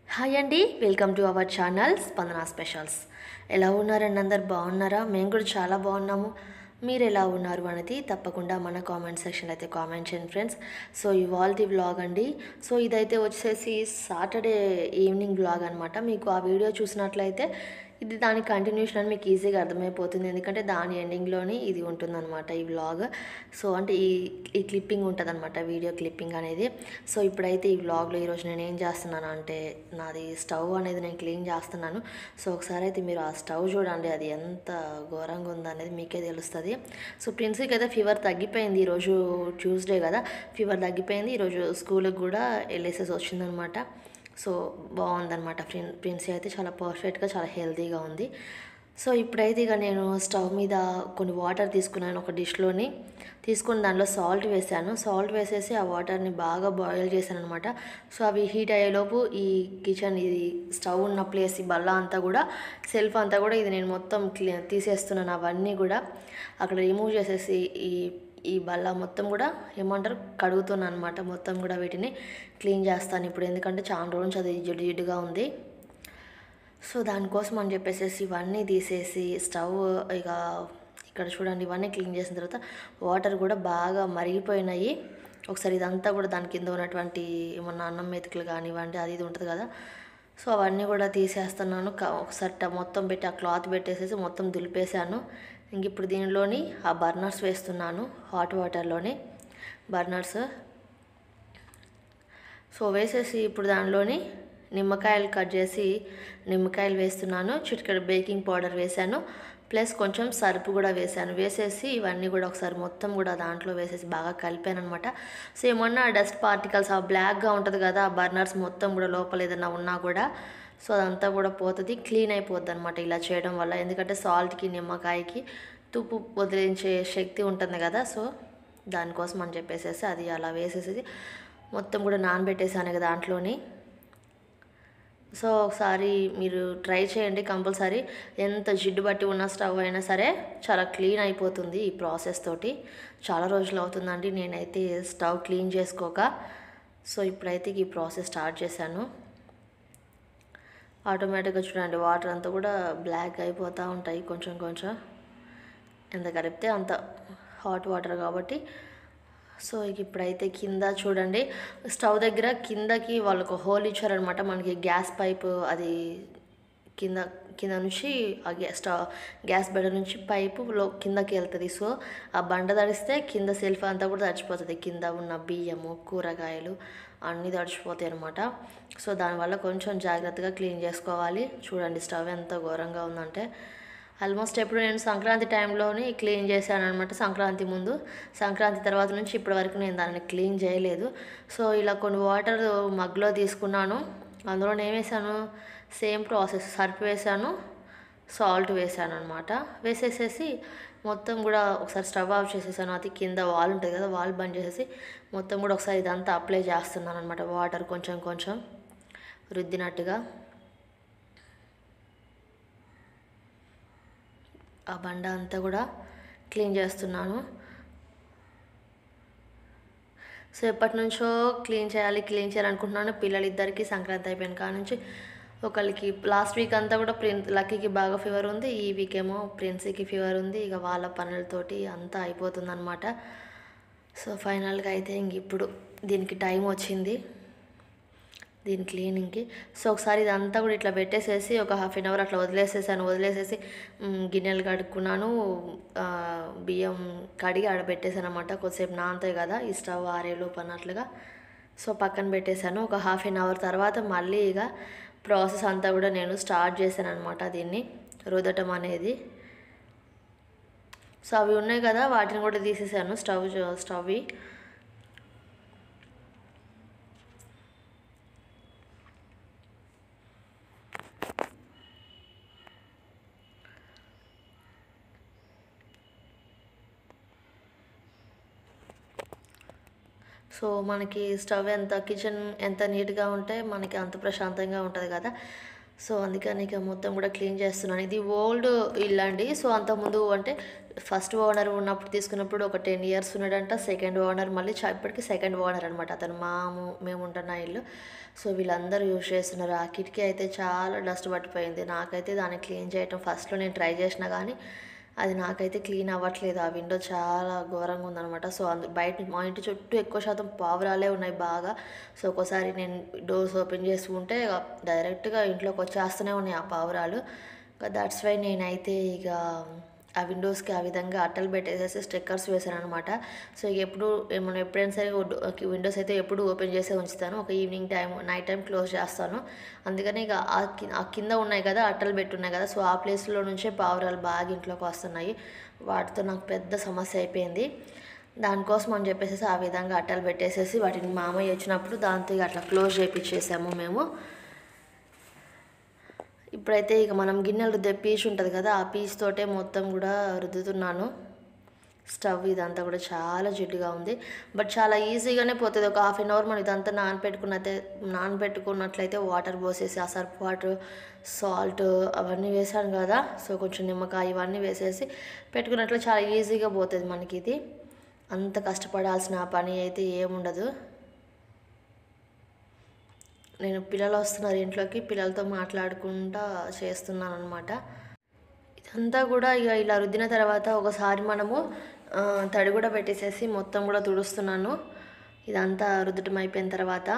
hi అండి welcome to our channel Spandana specials ఎలా ఉన్నారండి అందరు బాగున్నారా మేము కూడా చాలా బాగున్నాము మీరు ఎలా ఉన్నారు అనేది తప్పకుండా మన కామెంట్ సెక్షన్లో అయితే కామెంట్ చేయండి ఫ్రెండ్స్ సో ఇవాళ వ్లాగ్ అండి సో ఇదైతే వచ్చేసి సాటర్డే ఈవినింగ్ వ్లాగ్ అనమాట మీకు ఆ వీడియో చూసినట్లయితే ఇది దాని కంటిన్యూషన్ అని మీకు ఈజీగా అర్థమైపోతుంది ఎందుకంటే దాని ఎండింగ్లోని ఇది ఉంటుందన్నమాట ఈ వ్లాగ్ సో అంటే ఈ ఈ క్లిప్పింగ్ ఉంటుందన్నమాట వీడియో క్లిప్పింగ్ అనేది సో ఇప్పుడైతే ఈ వ్లాగ్లో ఈరోజు నేను ఏం చేస్తున్నాను అంటే నాది స్టవ్ అనేది నేను క్లీన్ చేస్తున్నాను సో ఒకసారి అయితే మీరు ఆ స్టవ్ చూడండి అది ఎంత ఘోరంగా ఉందనేది మీకే తెలుస్తుంది సో ప్రిన్సీకి అయితే ఫీవర్ తగ్గిపోయింది ఈరోజు ట్యూస్డే కదా ఫీవర్ తగ్గిపోయింది ఈరోజు స్కూల్కి కూడా వెళ్ళేసేసి వచ్చిందనమాట సో బాగుందన్నమాట ప్రిన్ ప్రిన్సీ అయితే చాలా పర్ఫెక్ట్గా చాలా హెల్తీగా ఉంది సో ఇప్పుడైతే ఇక నేను స్టవ్ మీద కొన్ని వాటర్ తీసుకున్నాను ఒక డిష్లోని తీసుకుని దానిలో సాల్ట్ వేసాను సాల్ట్ వేసేసి ఆ వాటర్ని బాగా బాయిల్ చేశాను అనమాట సో అవి హీట్ అయ్యేలోపు ఈ కిచెన్ ఇది స్టవ్ ఉన్న ప్లేస్ ఈ బల్ల అంతా కూడా సెల్ఫ్ అంతా కూడా ఇది నేను మొత్తం క్లీ తీసేస్తున్నాను అవన్నీ కూడా అక్కడ రిమూవ్ చేసేసి ఈ ఈ బల్ల మొత్తం కూడా ఏమంటారు కడుగుతున్నాను అనమాట మొత్తం కూడా వీటిని క్లీన్ చేస్తాను ఇప్పుడు ఎందుకంటే చాలా రోజుల నుంచి అది జిడ్డు జిడ్డుగా ఉంది సో దానికోసం అని చెప్పేసి ఇవన్నీ తీసేసి స్టవ్ ఇక ఇక్కడ చూడండి ఇవన్నీ క్లీన్ చేసిన తర్వాత వాటర్ కూడా బాగా మరిగిపోయినాయి ఒకసారి ఇదంతా కూడా దాని కింద ఉన్నటువంటి ఏమన్నా అన్నం మెతుకులు కానివ్వండి అది ఇది ఉంటుంది కదా సో అవన్నీ కూడా తీసేస్తున్నాను క- ఒకసారి ట- మొత్తం పెట్టి ఆ క్లాత్ పెట్టేసేసి మొత్తం దులిపేశాను ఇంక ఇప్పుడు దీనిలోని ఆ బర్నర్స్ వేస్తున్నాను హాట్ వాటర్లోని బర్నర్స్ సో వేసేసి ఇప్పుడు దానిలోని నిమ్మకాయలు కట్ చేసి నిమ్మకాయలు వేస్తున్నాను చిటికెడు బేకింగ్ పౌడర్ వేశాను ప్లస్ కొంచెం సరుపు కూడా వేశాను వేసేసి ఇవన్నీ కూడా ఒకసారి మొత్తం కూడా దాంట్లో వేసేసి బాగా కలిపాను అనమాట సో ఏమన్నా డస్ట్ పార్టికల్స్ ఆ బ్లాక్గా ఉంటుంది కదా ఆ బర్నర్స్ మొత్తం కూడా లోపల ఏదైనా ఉన్నా కూడా సో అదంతా కూడా పోతుంది క్లీన్ అయిపోద్ది అనమాట ఇలా చేయడం వల్ల ఎందుకంటే సాల్ట్కి నిమ్మకాయకి తుప్పు వదిలించే శక్తి ఉంటుంది కదా సో దానికోసం అని చెప్పేసేసి అది అలా వేసేసి మొత్తం కూడా నానబెట్టేసాను కదా దాంట్లోని సో ఒకసారి మీరు ట్రై చేయండి కంపల్సరీ ఎంత జిడ్డు బట్టి ఉన్న స్టవ్ అయినా సరే చాలా క్లీన్ అయిపోతుంది ఈ ప్రాసెస్ తోటి చాలా రోజులు అవుతుందండి నేనైతే స్టవ్ క్లీన్ చేసుకోక సో ఇప్పుడైతే ఈ ప్రాసెస్ స్టార్ట్ చేశాను ఆటోమేటిక్గా చూడండి వాటర్ అంతా కూడా బ్లాక్ అయిపోతూ ఉంటాయి కొంచెం కొంచెం ఎంత కలిపితే అంత హాట్ వాటర్ కాబట్టి సో ఇక ఇప్పుడైతే కింద చూడండి స్టవ్ దగ్గర కిందకి వాళ్ళకు హోల్ ఇచ్చారనమాట మనకి గ్యాస్ పైప్ అది కింద కింద నుంచి ఆ గ్యాస్ స్టవ్ గ్యాస్ బెడ నుంచి పైపు లో కిందకి వెళ్తుంది సో ఆ బండ తడిస్తే కింద సెల్ఫ్ అంతా కూడా తడిచిపోతుంది కింద ఉన్న బియ్యము కూరగాయలు అన్నీ తడిచిపోతాయి అనమాట సో దానివల్ల కొంచెం జాగ్రత్తగా క్లీన్ చేసుకోవాలి చూడండి స్టవ్ ఎంత ఘోరంగా ఉందంటే ఆల్మోస్ట్ ఎప్పుడు నేను సంక్రాంతి టైంలోని క్లీన్ చేశాను అనమాట సంక్రాంతి ముందు సంక్రాంతి తర్వాత నుంచి ఇప్పటి వరకు నేను దాన్ని క్లీన్ చేయలేదు సో ఇలా కొన్ని వాటర్ మగ్లో తీసుకున్నాను అందులో నేను వేసాను సేమ్ ప్రాసెస్ సర్ఫ్ వేసాను సాల్ట్ వేసాను అనమాట వేసేసేసి మొత్తం కూడా ఒకసారి స్టవ్ ఆఫ్ చేసేసాను అది కింద వాల్ ఉంటుంది కదా వాల్ బంద్ చేసేసి మొత్తం కూడా ఒకసారి ఇదంతా అప్లై చేస్తున్నాను అనమాట వాటర్ కొంచెం కొంచెం రుద్దినట్టుగా ఆ బండ అంతా కూడా క్లీన్ చేస్తున్నాను సో ఎప్పటి నుంచో క్లీన్ చేయాలి క్లీన్ చేయాలనుకుంటున్నాను పిల్లలిద్దరికి సంక్రాంతి అయిపోయిన కాడ నుంచి ఒకళ్ళకి లాస్ట్ వీక్ అంతా కూడా ప్రిన్ లక్కీకి బాగా ఫీవర్ ఉంది ఈ వీక్ ఏమో ప్రిన్సీకి ఫీవర్ ఉంది ఇక వాళ్ళ పనులతోటి అంతా అయిపోతుంది అనమాట సో ఫైనల్గా అయితే ఇంక ఇప్పుడు దీనికి టైం వచ్చింది దీని క్లీనింగ్కి సో ఒకసారి ఇదంతా కూడా ఇట్లా పెట్టేసేసి ఒక హాఫ్ అన్ అవర్ అట్లా వదిలేసేసాను వదిలేసేసి మ్, గిన్నెలు కడుక్కున్నాను ఆ, బియ్యం కడిగి ఆడ పెట్టేసాను అనమాట కొద్దిసేపు నానతాయి కదా ఈ స్టవ్ ఆరేలోపు అన్నట్లుగా సో పక్కన పెట్టేశాను ఒక హాఫ్ అన్ అవర్ తర్వాత మళ్ళీ ఇక ప్రాసెస్ అంతా కూడా నేను స్టార్ట్ చేశాను అనమాట దీన్ని రుదటం అనేది సో అవి ఉన్నాయి కదా వాటిని కూడా తీసేసాను స్టవ్ స్టవ్వి సో మనకి స్టవ్ ఎంత కిచెన్ ఎంత నీట్గా ఉంటే మనకి అంత ప్రశాంతంగా ఉంటుంది కదా సో అందుకని ఇక మొత్తం కూడా క్లీన్ చేస్తున్నాను ఇది ఓల్డ్ ఇల్లు అండి సో అంతకుముందు అంటే ఫస్ట్ ఓనర్ ఉన్నప్పుడు తీసుకున్నప్పుడు ఒక టెన్ ఇయర్స్ ఉన్నాడంట సెకండ్ ఓనర్ మళ్ళీ చ- ఇప్పటికి సెకండ్ ఓనర్ అనమాట అతను మాము మేము ఉంటున్న ఇల్లు సో వీళ్ళందరూ యూజ్ చేస్తున్నారు ఆ కిటికీ అయితే చాలా డస్ట్ పట్టిపోయింది నాకైతే దాన్ని క్లీన్ చేయటం ఫస్ట్లో నేను ట్రై చేసిన కానీ అది నాకైతే క్లీన్ అవ్వట్లేదు ఆ విండో చాలా ఘోరంగా ఉందన్నమాట సో అందు బయట మా ఇంటి చుట్టూ ఎక్కువ శాతం పావురాలే ఉన్నాయి బాగా సో ఒక్కోసారి నేను డోర్స్ ఓపెన్ చేసుకుంటే డైరెక్ట్గా ఇంట్లోకి వచ్చేస్తూనే ఉన్నాయి ఆ పావురాలు దట్స్ వై నేనైతే ఇక ఆ విండోస్కి ఆ విధంగా అట్టలు పెట్టేసేసి స్టిక్కర్స్ వేసాను అనమాట సో ఇక ఎప్పుడు మనం ఎప్పుడైనా సరే విండోస్ అయితే ఎప్పుడు ఓపెన్ చేసే ఉంచుతాను ఒక evening time night time close చేస్తాను అందుకని ఇక ఆ కి- ఆ కింద ఉన్నాయి కదా అట్టలు పెట్టున్నాయి కదా సో ఆ ప్లేస్లో నుంచే పావురాలు బాగా ఇంట్లోకి వస్తున్నాయి వాటితో నాకు పెద్ద సమస్య అయిపోయింది దానికోసం అని చెప్పేసి ఆ విధంగా అట్టలు పెట్టేసేసి వాటిని మామయ్య వచ్చినప్పుడు దాంతో ఇక అట్లా క్లోజ్ చేయించేసాము మేము ఇప్పుడైతే ఇక మనం గిన్నెలు రుద్దే పీచు ఉంటుంది కదా ఆ పీచు తోటే మొత్తం కూడా రుద్దుతున్నాను స్టవ్ ఇదంతా కూడా చాలా జిడ్డుగా ఉంది బట్ చాలా ఈజీగానే పోతుంది ఒక హాఫ్ అన్ అవర్ మనం ఇదంతా నానబెట్టుకున్నట్టే నానబెట్టుకున్నట్లయితే వాటర్ పోసేసి ఆ సర్ఫ్ వాటర్ సాల్ట్ అవన్నీ వేసాను కదా సో కొంచెం నిమ్మకాయ ఇవన్నీ వేసేసి పెట్టుకున్నట్లు చాలా ఈజీగా పోతుంది మనకి ఇది అంత కష్టపడాల్సిన పని అయితే ఏముండదు నేను పిల్లలు వస్తున్నారు ఇంట్లోకి పిల్లలతో మాట్లాడుకుంటా చేస్తున్నాను అనమాట ఇదంతా కూడా ఇక ఇలా రుద్దిన తర్వాత ఒకసారి మనము ఆ, తడి కూడా పెట్టేసేసి మొత్తం కూడా తుడుస్తున్నాను ఇదంతా రుద్దటం అయిపోయిన తర్వాత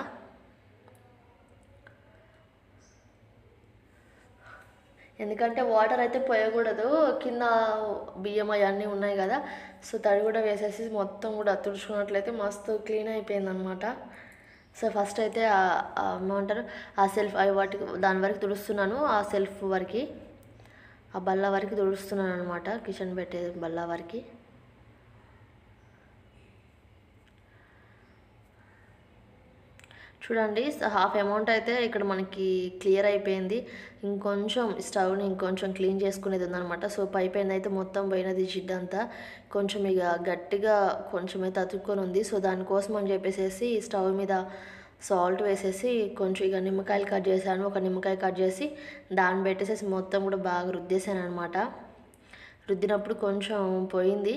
ఎందుకంటే వాటర్ అయితే పోయకూడదు కింద బియ్యం అవన్నీ ఉన్నాయి కదా సో తడి కూడా వేసేసి మొత్తం కూడా తుడుచుకున్నట్లయితే మస్తు క్లీన్ అయిపోయిందనమాట సో ఫస్ట్ అయితే ఆ- ఆ ఏమంటారు ఆ సెల్ఫ్ అవి వాటికి దాని వరకు తుడుస్తున్నాను ఆ సెల్ఫ్ వరకు ఆ బల్ల వరకు తుడుస్తున్నాను అనమాట కిచెన్ పెట్టే బల్ల వరకు చూడండి హాఫ్ అమౌంట్ అయితే ఇక్కడ మనకి క్లియర్ అయిపోయింది ఇంకొంచెం స్టవ్ని ఇంకొంచెం క్లీన్ చేసుకునేది ఉందన్నమాట సో పై పైన అయితే మొత్తం పోయినది జిడ్డు అంతా కొంచెం ఇక గట్టిగా కొంచెం అయితే అతుక్కొని ఉంది సో దానికోసం అని చెప్పేసి స్టవ్ మీద సాల్ట్ వేసేసి కొంచెం ఇక నిమ్మకాయలు కట్ చేశాను ఒక నిమ్మకాయ కట్ చేసి దాన్ని పెట్టేసేసి మొత్తం కూడా బాగా రుద్దేశాను అనమాట రుద్దినప్పుడు కొంచెం పోయింది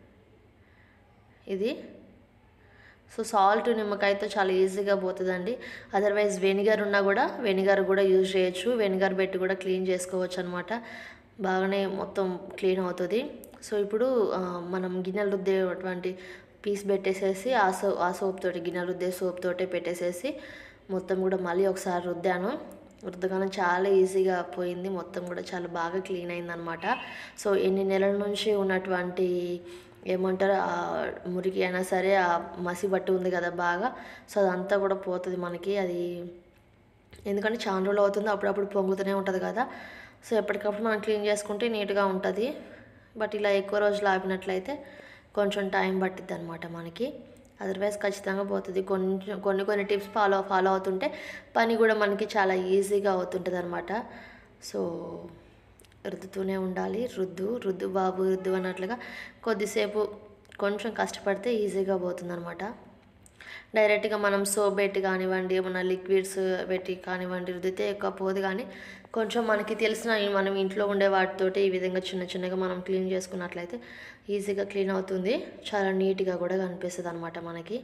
ఇది సో సాల్ట్ నిమ్మకాయతో చాలా ఈజీగా పోతుందండి అదర్వైజ్ వెనిగర్ ఉన్నా కూడా వెనిగర్ కూడా యూజ్ చేయొచ్చు వెనిగర్ పెట్టి కూడా క్లీన్ చేసుకోవచ్చు అనమాట బాగానే మొత్తం క్లీన్ అవుతుంది సో ఇప్పుడు ఆ, మనం గిన్నెలు రుద్దేటువంటి పీస్ పెట్టేసేసి ఆ సో ఆ సోప్ తోటి గిన్నెలు రుద్దే సోప్ తోటే పెట్టేసేసి మొత్తం కూడా మళ్ళీ ఒకసారి రుద్దాను రుద్దగానే చాలా ఈజీగా పోయింది మొత్తం కూడా చాలా బాగా క్లీన్ అయిందనమాట సో ఎన్ని నెలల నుంచి ఉన్నటువంటి ఏమంటారు ఆ మురికి అయినా సరే ఆ మసి బట్టి ఉంది కదా బాగా సో అదంతా కూడా పోతుంది మనకి అది ఎందుకంటే చాలా రోజులు అవుతుంది అప్పుడప్పుడు పొంగుతూనే ఉంటుంది కదా సో ఎప్పటికప్పుడు మనం క్లీన్ చేసుకుంటే నీట్గా ఉంటుంది బట్ ఇలా ఎక్కువ రోజులు ఆపినట్లయితే కొంచెం టైం పట్టిద్ది అనమాట మనకి అదర్వైజ్ ఖచ్చితంగా పోతుంది కొంచెం కొన్ని కొన్ని టిప్స్ ఫాలో ఫాలో అవుతుంటే పని కూడా మనకి చాలా ఈజీగా అవుతుంటుంది అనమాట సో రుద్దుతూనే ఉండాలి రుద్దు రుద్దు బాబు రుద్దు అన్నట్లుగా కొద్దిసేపు కొంచెం కష్టపడితే ఈజీగా పోతుందన్నమాట డైరెక్ట్గా మనం సోప్ పెట్టి కానివ్వండి ఏమన్నా లిక్విడ్స్ పెట్టి కానివ్వండి రుద్దితే ఎక్కువ పోదు కానీ కొంచెం మనకి తెలిసిన మనం ఇంట్లో ఉండే వాటితోటి ఈ విధంగా చిన్న చిన్నగా మనం క్లీన్ చేసుకున్నట్లయితే ఈజీగా క్లీన్ అవుతుంది చాలా నీట్గా కూడా కనిపిస్తుంది అనమాట మనకి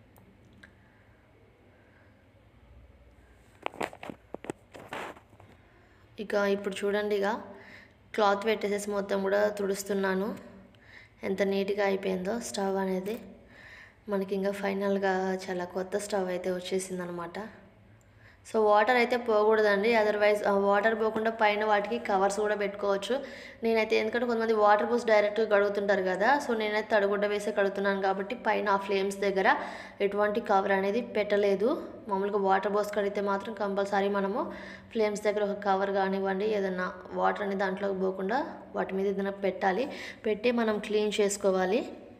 ఇక ఇప్పుడు చూడండి ఇక క్లాత్ పెట్టేసేసి మొత్తం కూడా తుడుస్తున్నాను ఎంత నీట్గా అయిపోయిందో స్టవ్ అనేది మనకి ఇంకా ఫైనల్గా చాలా కొత్త స్టవ్ అయితే వచ్చేసింది అనమాట సో వాటర్ అయితే పోకూడదండి అదర్వైజ్ వాటర్ పోకుండా పైన వాటికి కవర్స్ కూడా పెట్టుకోవచ్చు నేనైతే ఎందుకంటే కొంతమంది వాటర్ పోసి డైరెక్ట్గా కడుగుతుంటారు కదా సో నేనైతే తడిగుడ్డ వేసే కడుగుతున్నాను కాబట్టి పైన ఆ ఫ్లేమ్స్ దగ్గర ఎటువంటి కవర్ అనేది పెట్టలేదు మామూలుగా వాటర్ పోసి కడిగితే మాత్రం కంపల్సరీ మనము ఫ్లేమ్స్ దగ్గర ఒక కవర్ కానివ్వండి ఏదన్నా వాటర్ అనేది దాంట్లోకి పోకుండా వాటి మీద ఏదైనా పెట్టాలి పెట్టి మనం క్లీన్ చేసుకోవాలి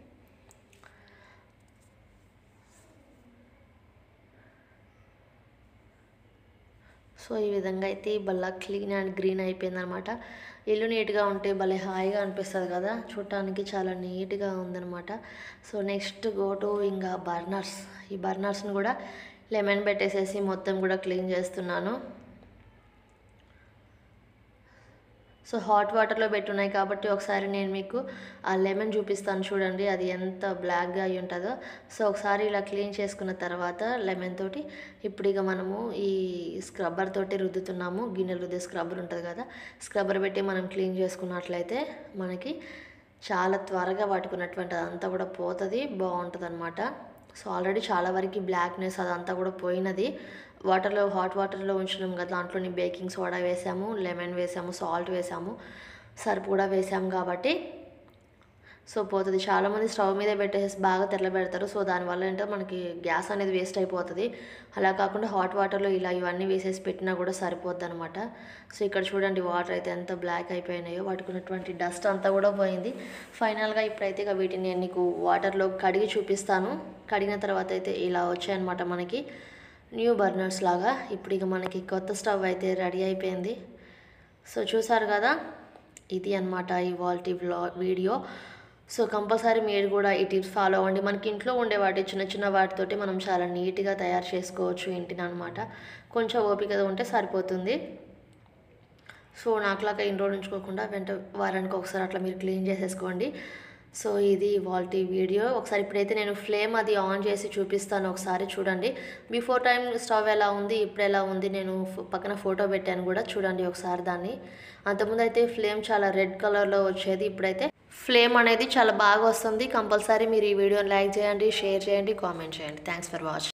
సో ఈ విధంగా అయితే ఈ బల్ల క్లీన్ అండ్ గ్రీన్ అయిపోయింది అనమాట ఇల్లు నీట్గా ఉంటే భలే హాయిగా అనిపిస్తుంది కదా చూడటానికి చాలా నీట్గా ఉందన్నమాట సో నెక్స్ట్ గో టు ఇంకా బర్నర్స్ ఈ బర్నర్స్ని కూడా లెమన్ పెట్టేసేసి మొత్తం కూడా క్లీన్ చేస్తున్నాను సో హాట్ వాటర్లో పెట్టున్నాయి కాబట్టి ఒకసారి నేను మీకు ఆ లెమన్ చూపిస్తాను చూడండి అది ఎంత బ్లాక్గా అయి ఉంటుందో సో ఒకసారి ఇలా క్లీన్ చేసుకున్న తర్వాత లెమన్ తోటి ఇప్పుడు ఇక మనము ఈ స్క్రబ్బర్ తోటి రుద్దుతున్నాము గిన్నెలు రుద్దే స్క్రబ్బర్ ఉంటుంది కదా స్క్రబ్బర్ పెట్టి మనం క్లీన్ చేసుకున్నట్లయితే మనకి చాలా త్వరగా పట్టుకున్నటువంటి అదంతా కూడా పోతుంది బాగుంటుంది అనమాట సో ఆల్రెడీ చాలా వరకు బ్లాక్నెస్ అదంతా కూడా పోయినది వాటర్లో హాట్ వాటర్లో ఉంచినాం కదా దాంట్లోని బేకింగ్ సోడా వేసాము లెమన్ వేసాము సాల్ట్ వేసాము సర్పు కూడా వేసాము కాబట్టి సో పోతుంది చాలామంది స్టవ్ మీద పెట్టేసి బాగా తెల్ల పెడతారు సో దానివల్ల ఏంటో మనకి గ్యాస్ అనేది వేస్ట్ అయిపోతుంది అలా కాకుండా హాట్ వాటర్లో ఇలా ఇవన్నీ వేసేసి పెట్టినా కూడా సరిపోద్ది అనమాట సో ఇక్కడ చూడండి వాటర్ అయితే ఎంత బ్లాక్ అయిపోయినాయో వాటికున్నటువంటి డస్ట్ అంతా కూడా పోయింది ఫైనల్గా ఇప్పుడైతే ఇక వీటిని నేను నీకు వాటర్లో కడిగి చూపిస్తాను కడిగిన తర్వాత అయితే ఇలా వచ్చాయన్నమాట మనకి న్యూ బర్నర్స్ లాగా ఇప్పుడు ఇక మనకి కొత్త స్టవ్ అయితే రెడీ అయిపోయింది సో చూసారు కదా ఇది అనమాట ఇవాల్టి వ్లా వీడియో సో కంపల్సరీ మీరు కూడా ఈ టిప్స్ ఫాలో అవ్వండి మనకి ఇంట్లో ఉండే వాటి చిన్న చిన్న వాటితోటి మనం చాలా నీట్గా తయారు చేసుకోవచ్చు ఇంటిని అనమాట కొంచెం ఓపిక ఉంటే సరిపోతుంది సో నాకులాగా ఇన్ని రోజులు ఉంచుకోకుండా వెంట వారానికి ఒకసారి అట్లా మీరు క్లీన్ చేసేసుకోండి సో ఇది వాల్టీ వీడియో ఒకసారి ఇప్పుడైతే నేను ఫ్లేమ్ అది ఆన్ చేసి చూపిస్తాను ఒకసారి చూడండి బిఫోర్ టైం స్టవ్ ఎలా ఉంది ఇప్పుడు ఎలా ఉంది నేను ఫ్- పక్కన ఫోటో పెట్టాను కూడా చూడండి ఒకసారి దాన్ని అంతకుముందు అయితే ఫ్లేమ్ చాలా రెడ్ కలర్లో వచ్చేది ఇప్పుడైతే ఫ్లేమ్ అనేది చాలా బాగా వస్తుంది కంపల్సరీ మీరు ఈ వీడియోని లైక్ చేయండి షేర్ చేయండి కామెంట్ చేయండి థ్యాంక్స్ ఫర్ వాచింగ్